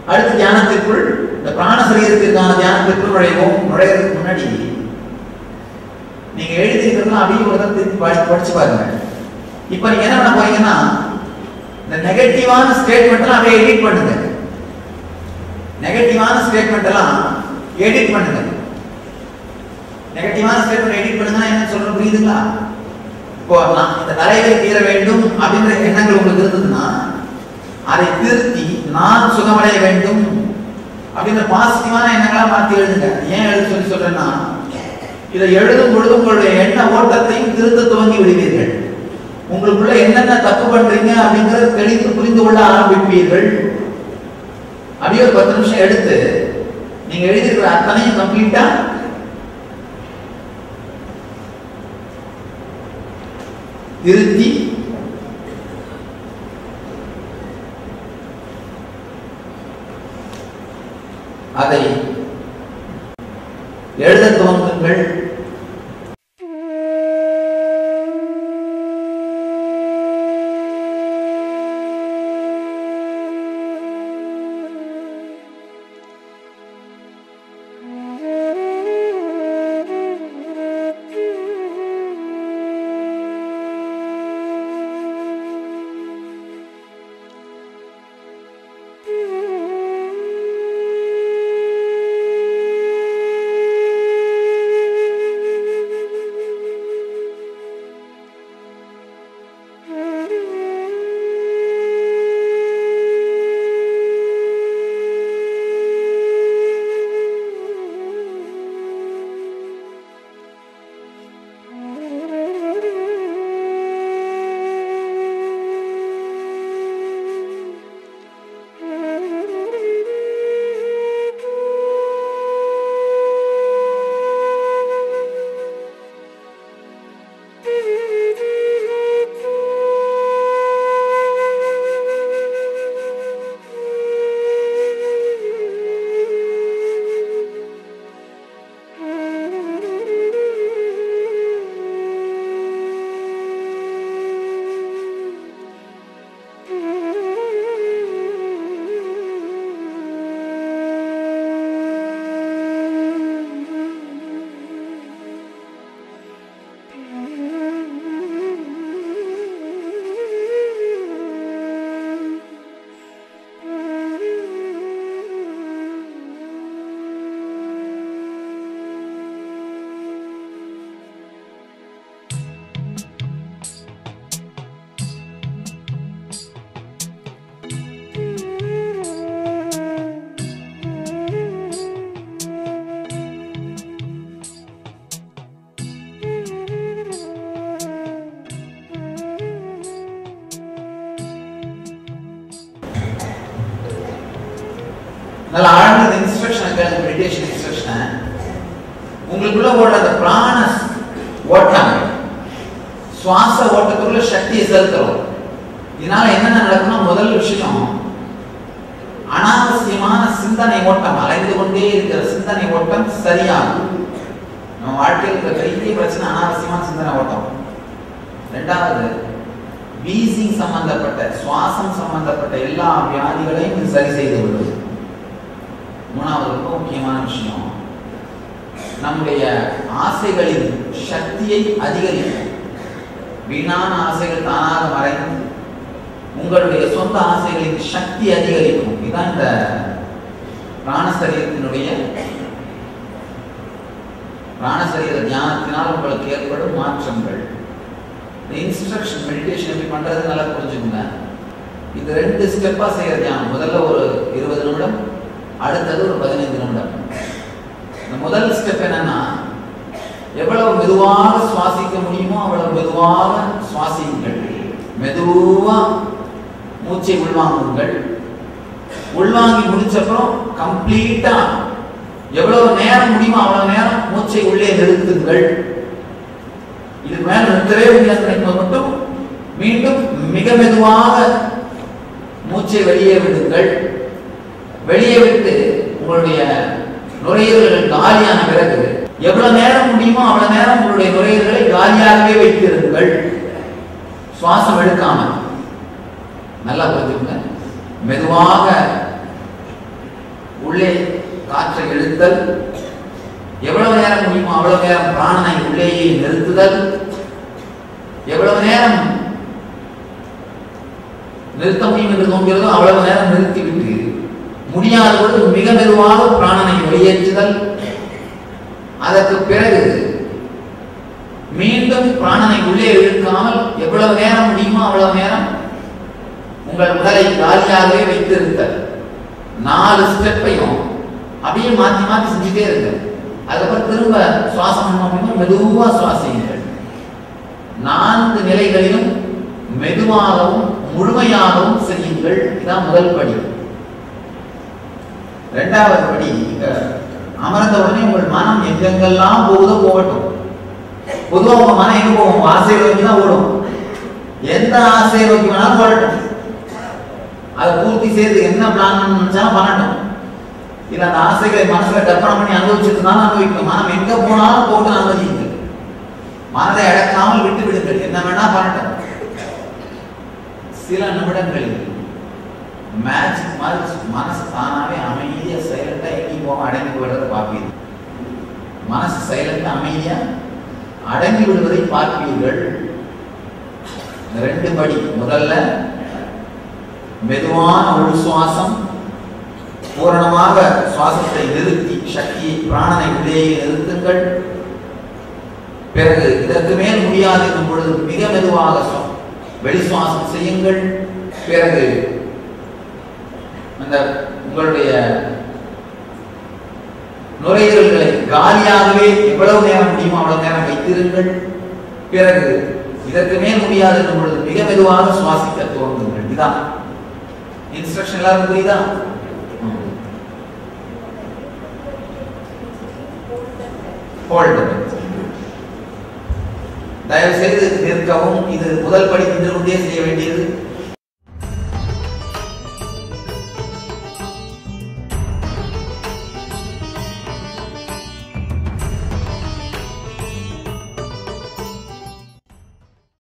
அடுத்து தியானத்திற்குள் இந்த பிராண சரீரத்திற்கான தியானத்திற்குள் நுழைவோம் நுழையறதுக்கு முன்னாடி நீங்க எழுதிக்கிறதுலாம் அப்படியே ஒரு தடவை திருப்பி படி- படிச்சு பாருங்க இப்போ நீங்க என்ன பண்ண போறீங்கன்னா இந்த நெகட்டிவான ஸ்டேட்மெண்ட் எல்லாம் அப்படியே எடிட் பண்ணுங்க நெகட்டிவான ஸ்டேட்மெண்ட் எல்லாம் எடிட் பண்ணுங்க நெகட்டிவான ஸ்டேட்மெண்ட் எடிட் பண்ணுங்கன்னா என்ன சொல்றது புரியுதுங்களா இப்போ நான் இந்த தலைவை தீர வேண்டும் அப்படின்ற எண்ணங்கள் உங்களுக்கு இருந்ததுன்னா அதை திருத்தி நான் சுகமடைய வேண்டும் அப்படின்ற பாசிட்டிவான எண்ணங்களா மாத்தி எழுதுங்க ஏன் எழுத சொல்லி சொல்றேன்னா இதை எழுதும் பொழுது உங்களுடைய எண்ண ஓட்டத்தையும் திருத்த துவங்கி விடுவீர்கள் உங்களுக்குள்ள என்னென்ன தப்பு பண்றீங்க அப்படிங்கறத தெளித்து புரிந்து கொள்ள ஆரம்பிப்பீர்கள் அப்படியே ஒரு பத்து நிமிஷம் எடுத்து நீங்க எழுதியிருக்கிற அத்தனையும் கம்ப்ளீட்டா திருத்தி அதை எழுத துவங்குங்கள் நல்ல ஆழ்ந்த இன்ஸ்ட்ரக்ஷன் கேளுங்க மெடிடேஷன் இன்ஸ்ட்ரக்ஷன் உங்களுக்குள்ள ஓடுற அந்த பிராண ஓட்டம் சுவாச ஓட்டத்துக்குள்ள சக்தியை செலுத்துறோம் இதனால என்னென்ன நடக்கும்னா முதல் விஷயம் அனாவசியமான சிந்தனை ஓட்டம் அலைந்து கொண்டே இருக்கிற சிந்தனை ஓட்டம் சரியாகும் நம்ம வாழ்க்கையில் இருக்கிற பெரிய பிரச்சனை அனாவசியமான சிந்தனை ஓட்டம் ரெண்டாவது வீசிங் சம்பந்தப்பட்ட சுவாசம் சம்பந்தப்பட்ட எல்லா வியாதிகளையும் இது சரி செய்து விடுவது மூணாவது ரொம்ப முக்கியமான விஷயம் நம்முடைய ஆசைகளின் சக்தியை அதிகரிக்கும் வீணான ஆசைகள் தானாக மறைந்து உங்களுடைய சொந்த ஆசைகளின் சக்தி அதிகரிக்கும் இதுதான் இந்த பிராணசரீரத்தினுடைய பிராணசரீர தியானத்தினால் உங்களுக்கு ஏற்படும் மாற்றங்கள் இந்த இன்ஸ்ட்ரக்ஷன் மெடிடேஷன் எப்படி பண்றது நல்லா புரிஞ்சுக்கோங்க இது ரெண்டு ஸ்டெப்பா செய்யற தியானம் முதல்ல ஒரு இருபது நிமிடம் அடுத்தது ஒரு பதினைந்து நிமிடம் இந்த முதல் ஸ்டெப் என்னன்னா எவ்வளவு மெதுவாக சுவாசிக்க முடியுமோ அவ்வளவு மெதுவாக சுவாசியுங்கள் மெதுவா மூச்சை உள்வாங்குங்கள் உள்வாங்கி முடிச்சப்புறம் கம்ப்ளீட்டா எவ்வளவு நேரம் முடியுமோ அவ்வளவு நேரம் மூச்சை உள்ளே நிறுத்துங்கள் இதுக்கு மேல நிறுத்தவே முடியாது மட்டும் மீண்டும் மிக மெதுவாக மூச்சை வெளியே விடுங்கள் வெளியே விட்டு உங்களுடைய நுரையீரல்கள் காலியான பிறகு எவ்வளவு நேரம் முடியுமோ அவ்வளவு நேரம் உங்களுடைய நுரையீரல்களை காலியாகவே வைத்திருங்கள் சுவாசம் எடுக்காம நல்லா புரிஞ்சுக்கங்க மெதுவாக உள்ளே காற்றை இழுத்தல் எவ்வளவு நேரம் முடியுமோ அவ்வளவு நேரம் பிராணனை உள்ளேயே நிறுத்துதல் எவ்வளவு நேரம் நிறுத்த முடியும் என்று தோன்கிறதோ அவ்வளவு நேரம் நிறுத்திவிட்டு முடியாத பொழுது மிக மெதுவாக பிராணனை வெளியேற்றுதல் அதற்கு பிறகு மீண்டும் பிராணனை உள்ளே இழுக்காமல் எவ்வளவு நேரம் முடியுமோ அவ்வளவு நேரம் உங்கள் உடலை காலியாகவே வைத்திருத்தல் நாலு ஸ்டெப்பையும் அப்படியே மாத்தி மாத்தி செஞ்சுட்டே இருங்க அதுக்கப்புறம் திரும்ப சுவாசம் பண்ணோம் அப்படின்னா மெதுவா சுவாசியுங்கள் நான்கு நிலைகளிலும் மெதுவாகவும் முழுமையாகவும் செய்யுங்கள் இதான் முதல் படி இரண்டாவது படி இங்க அமர்ந்த உடனே உங்கள் மனம் எங்கெங்கெல்லாம் போகுதோ போகட்டும் பொதுவா உங்க மனம் எங்க போகும் உங்க ஆசையை நோக்கி தான் ஓடும் எந்த ஆசையை நோக்கி வேணாலும் ஓடட்டும் அதை பூர்த்தி செய்து என்ன பிளான் நினைச்சாலும் பண்ணட்டும் இல்ல அந்த ஆசைகளை மனசுல கற்பனை பண்ணி அனுபவிச்சுட்டு இருந்தாலும் அனுபவிக்கணும் மனம் எங்க போனாலும் போட்டு அனுமதிங்க மனதை அடக்காமல் விட்டு விடுங்கள் என்ன வேணா பண்ணட்டும் சில நிமிடங்களில் மேஜிக் மாதிரி மனசு தானாவே அமைதியா சைலண்டா எங்கேயும் போக அடங்கி போயிடுறத பார்ப்பீங்க மனசு சைலண்டா அமைதியா அடங்கி விடுவதை பார்ப்பீர்கள் இந்த ரெண்டு படி முதல்ல மெதுவான உள் சுவாசம் பூரணமாக சுவாசத்தை நிறுத்தி சக்தியை பிராணனை உள்ளேயே நிறுத்துங்கள் பிறகு இதற்கு மேல் முடியாது என்னும் பொழுது மிக மெதுவாக சுவா- வெளி சுவாசம் செய்யுங்கள் பிறகு அந்த உங்களுடைய நுரையீரல்களை காலியாகவே எவ்வளவு நேரம் முடியுமோ அவ்வளவு நேரம் வைத்திருங்கள் பிறகு இதற்கு மேல் முடியாது என்னும் பொழுது மிக மெதுவாக சுவாசிக்க துவங்குங்கள் இதான் இன்ஸ்ட்ரக்ஷன் எல்லாரும் புரியுதா Hold the breath. தயவு செய்து நிற்கவும் இது முதல் படி நின்று கொண்டே செய்ய வேண்டியது